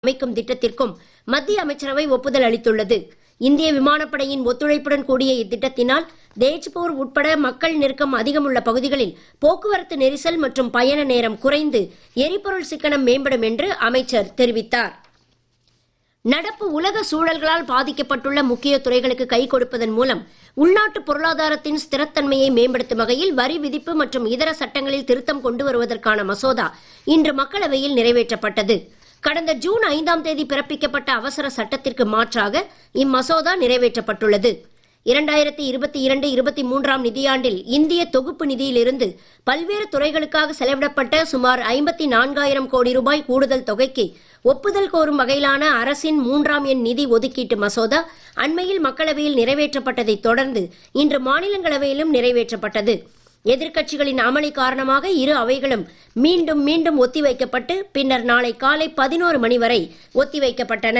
அமைக்கும் திட்டத்திற்கும் மத்திய அமைச்சரவை ஒப்புதல் அளித்துள்ளது இந்திய விமானப்படையின் ஒத்துழைப்புடன் கூடிய இத்திட்டத்தினால் தேஜ்பூர் உட்பட மக்கள் நெருக்கம் அதிகமுள்ள பகுதிகளில் போக்குவரத்து நெரிசல் மற்றும் பயண நேரம் குறைந்து எரிபொருள் சிக்கனம் மேம்படும் என்று அமைச்சர் தெரிவித்தார் நடப்பு உலக சூழல்களால் பாதிக்கப்பட்டுள்ள முக்கிய துறைகளுக்கு கை கொடுப்பதன் மூலம் உள்நாட்டு பொருளாதாரத்தின் ஸ்திரத்தன்மையை மேம்படுத்தும் வகையில் வரி விதிப்பு மற்றும் இதர சட்டங்களில் திருத்தம் கொண்டு வருவதற்கான மசோதா இன்று மக்களவையில் நிறைவேற்றப்பட்டது கடந்த ஜூன் ஐந்தாம் தேதி பிறப்பிக்கப்பட்ட அவசர சட்டத்திற்கு மாற்றாக இம்மசோதா நிறைவேற்றப்பட்டுள்ளது இரண்டாயிரத்தி இருபத்தி இரண்டு இருபத்தி மூன்றாம் நிதியாண்டில் இந்திய தொகுப்பு நிதியிலிருந்து பல்வேறு துறைகளுக்காக செலவிடப்பட்ட சுமார் ஐம்பத்தி நான்காயிரம் கோடி ரூபாய் கூடுதல் தொகைக்கு ஒப்புதல் கோரும் வகையிலான அரசின் மூன்றாம் எண் நிதி ஒதுக்கீட்டு மசோதா அண்மையில் மக்களவையில் நிறைவேற்றப்பட்டதைத் தொடர்ந்து இன்று மாநிலங்களவையிலும் நிறைவேற்றப்பட்டது எதிர்க்கட்சிகளின் அமளி காரணமாக இரு அவைகளும் மீண்டும் மீண்டும் ஒத்திவைக்கப்பட்டு பின்னர் நாளை காலை பதினோரு மணி வரை ஒத்திவைக்கப்பட்டன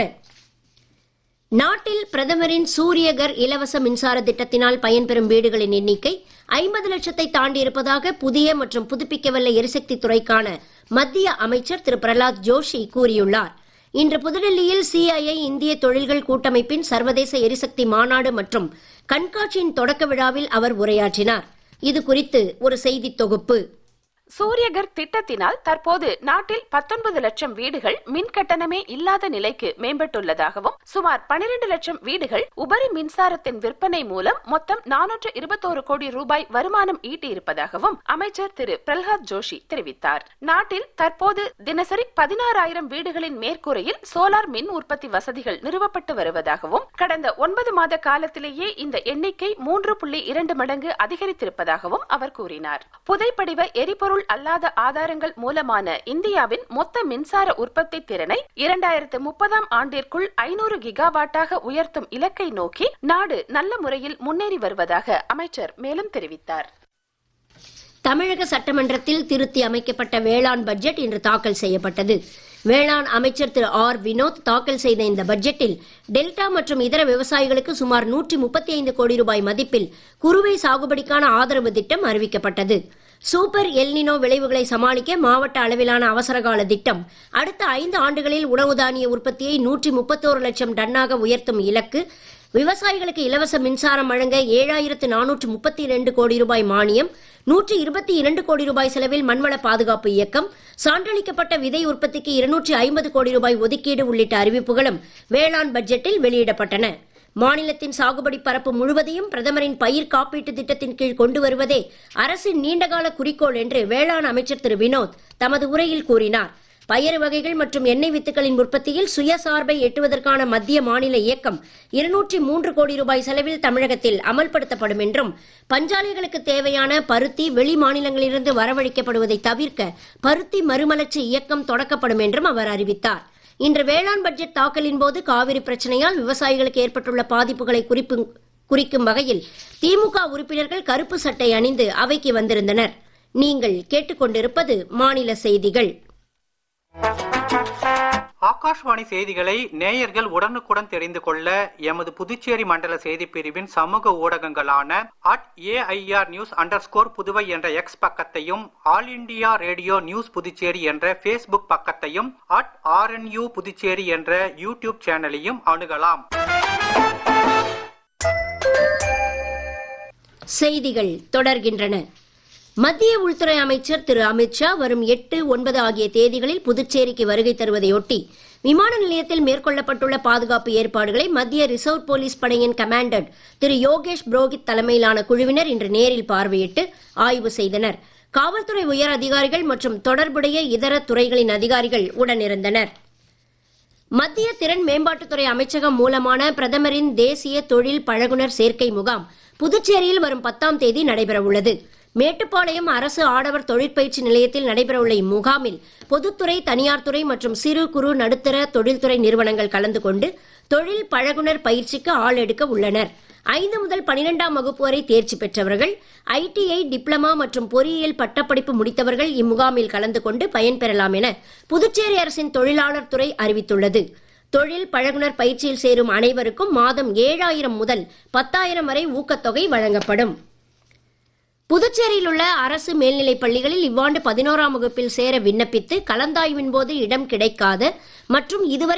நாட்டில் பிரதமரின் சூரியகர் இலவச மின்சார திட்டத்தினால் பயன்பெறும் வீடுகளின் எண்ணிக்கை ஐம்பது லட்சத்தை தாண்டி இருப்பதாக புதிய மற்றும் புதுப்பிக்கவல்ல எரிசக்தி துறைக்கான மத்திய அமைச்சர் திரு பிரலாத் ஜோஷி கூறியுள்ளார் இன்று புதுடெல்லியில் சிஐஐ இந்திய தொழில்கள் கூட்டமைப்பின் சர்வதேச எரிசக்தி மாநாடு மற்றும் கண்காட்சியின் தொடக்க விழாவில் அவர் உரையாற்றினார் இது குறித்து ஒரு செய்தி தொகுப்பு சூரியகர் திட்டத்தினால் தற்போது நாட்டில் பத்தொன்பது லட்சம் வீடுகள் மின் கட்டணமே இல்லாத நிலைக்கு மேம்பட்டுள்ளதாகவும் சுமார் பனிரெண்டு லட்சம் வீடுகள் உபரி மின்சாரத்தின் விற்பனை மூலம் மொத்தம் நானூற்று இருபத்தோரு கோடி ரூபாய் வருமானம் ஈட்டியிருப்பதாகவும் அமைச்சர் திரு பிரல்ஹாத் ஜோஷி தெரிவித்தார் நாட்டில் தற்போது தினசரி பதினாறாயிரம் வீடுகளின் மேற்கூரையில் சோலார் மின் உற்பத்தி வசதிகள் நிறுவப்பட்டு வருவதாகவும் கடந்த ஒன்பது மாத காலத்திலேயே இந்த எண்ணிக்கை மூன்று புள்ளி இரண்டு மடங்கு அதிகரித்திருப்பதாகவும் அவர் கூறினார் புதைப்படிவ எரிபொருள் எரிபொருள் அல்லாத ஆதாரங்கள் மூலமான இந்தியாவின் மொத்த மின்சார உற்பத்தி திறனை இரண்டாயிரத்து முப்பதாம் ஆண்டிற்குள் ஐநூறு கிகாவாட்டாக உயர்த்தும் இலக்கை நோக்கி நாடு நல்ல முறையில் முன்னேறி வருவதாக அமைச்சர் மேலும் தெரிவித்தார் தமிழக சட்டமன்றத்தில் திருத்தி அமைக்கப்பட்ட வேளாண் பட்ஜெட் இன்று தாக்கல் செய்யப்பட்டது வேளாண் அமைச்சர் திரு ஆர் வினோத் தாக்கல் செய்த இந்த பட்ஜெட்டில் டெல்டா மற்றும் இதர விவசாயிகளுக்கு சுமார் நூற்றி முப்பத்தி ஐந்து கோடி ரூபாய் மதிப்பில் குறுவை சாகுபடிக்கான ஆதரவு திட்டம் அறிவிக்கப்பட்டது சூப்பர் எல்னினோ விளைவுகளை சமாளிக்க மாவட்ட அளவிலான அவசரகால திட்டம் அடுத்த ஐந்து ஆண்டுகளில் உணவு தானிய உற்பத்தியை நூற்றி முப்பத்தோரு லட்சம் டன்னாக உயர்த்தும் இலக்கு விவசாயிகளுக்கு இலவச மின்சாரம் வழங்க ஏழாயிரத்து நானூற்று முப்பத்தி இரண்டு கோடி ரூபாய் மானியம் நூற்றி இருபத்தி இரண்டு கோடி ரூபாய் செலவில் மண்வள பாதுகாப்பு இயக்கம் சான்றளிக்கப்பட்ட விதை உற்பத்திக்கு இருநூற்றி ஐம்பது கோடி ரூபாய் ஒதுக்கீடு உள்ளிட்ட அறிவிப்புகளும் வேளாண் பட்ஜெட்டில் வெளியிடப்பட்டன மாநிலத்தின் சாகுபடி பரப்பு முழுவதையும் பிரதமரின் பயிர் காப்பீட்டு திட்டத்தின் கீழ் கொண்டு வருவதே அரசின் நீண்டகால குறிக்கோள் என்று வேளாண் அமைச்சர் திரு வினோத் தமது உரையில் கூறினார் பயறு வகைகள் மற்றும் எண்ணெய் வித்துக்களின் உற்பத்தியில் சுயசார்பை எட்டுவதற்கான மத்திய மாநில இயக்கம் இருநூற்றி மூன்று கோடி ரூபாய் செலவில் தமிழகத்தில் அமல்படுத்தப்படும் என்றும் பஞ்சாலைகளுக்கு தேவையான பருத்தி வெளி மாநிலங்களிலிருந்து வரவழைக்கப்படுவதை தவிர்க்க பருத்தி மறுமலர்ச்சி இயக்கம் தொடக்கப்படும் என்றும் அவர் அறிவித்தார் இன்று வேளாண் பட்ஜெட் தாக்கலின் போது காவிரி பிரச்சனையால் விவசாயிகளுக்கு ஏற்பட்டுள்ள பாதிப்புகளை குறிப்பு குறிக்கும் வகையில் திமுக உறுப்பினர்கள் கருப்பு சட்டை அணிந்து அவைக்கு வந்திருந்தனர் நீங்கள் கேட்டுக்கொண்டிருப்பது மாநில செய்திகள் ஆகாஷ்வாணி செய்திகளை நேயர்கள் உடனுக்குடன் தெரிந்து கொள்ள எமது புதுச்சேரி மண்டல செய்தி பிரிவின் சமூக ஊடகங்களான at AIR news underscore Puduvai என்ற எக்ஸ் பக்கத்தையும் all India radio news Puducherry என்ற ஃபேஸ்புக் பக்கத்தையும் அட் ஆர்என்யூ புதுச்சேரி என்ற யூடியூப் சேனலையும் அணுகலாம் செய்திகள் தொடர்கின்றன மத்திய உள்துறை அமைச்சர் திரு அமித்ஷா வரும் எட்டு ஒன்பது ஆகிய தேதிகளில் புதுச்சேரிக்கு வருகை தருவதையொட்டி விமான நிலையத்தில் மேற்கொள்ளப்பட்டுள்ள பாதுகாப்பு ஏற்பாடுகளை மத்திய ரிசர்வ் போலீஸ் படையின் கமாண்டர் திரு யோகேஷ் புரோஹித் தலைமையிலான குழுவினர் இன்று நேரில் பார்வையிட்டு ஆய்வு செய்தனர் காவல்துறை உயர் அதிகாரிகள் மற்றும் தொடர்புடைய இதர துறைகளின் அதிகாரிகள் உடனிருந்தனர் மத்திய திறன் மேம்பாட்டுத்துறை அமைச்சகம் மூலமான பிரதமரின் தேசிய தொழில் பழகுனர் சேர்க்கை முகாம் புதுச்சேரியில் வரும் பத்தாம் தேதி நடைபெறவுள்ளது மேட்டுப்பாளையம் அரசு ஆடவர் தொழிற்பயிற்சி நிலையத்தில் நடைபெறவுள்ள இம்முகாமில் பொதுத்துறை தனியார் துறை மற்றும் சிறு குறு நடுத்தர தொழில்துறை நிறுவனங்கள் கலந்து கொண்டு தொழில் பழகுனர் பயிற்சிக்கு ஆள் எடுக்க உள்ளனர் ஐந்து முதல் பனிரெண்டாம் வகுப்பு வரை தேர்ச்சி பெற்றவர்கள் ஐடிஐ டிப்ளமா மற்றும் பொறியியல் பட்டப்படிப்பு முடித்தவர்கள் இம்முகாமில் கலந்து கொண்டு பயன்பெறலாம் என புதுச்சேரி அரசின் தொழிலாளர் துறை அறிவித்துள்ளது தொழில் பழகுனர் பயிற்சியில் சேரும் அனைவருக்கும் மாதம் ஏழாயிரம் முதல் பத்தாயிரம் வரை ஊக்கத்தொகை வழங்கப்படும் புதுச்சேரியில் உள்ள அரசு மேல்நிலைப் பள்ளிகளில் இவ்வாண்டு பதினோராம் வகுப்பில் சேர விண்ணப்பித்து கலந்தாய்வின் போது இடம் கிடைக்காத மற்றும் இதுவரை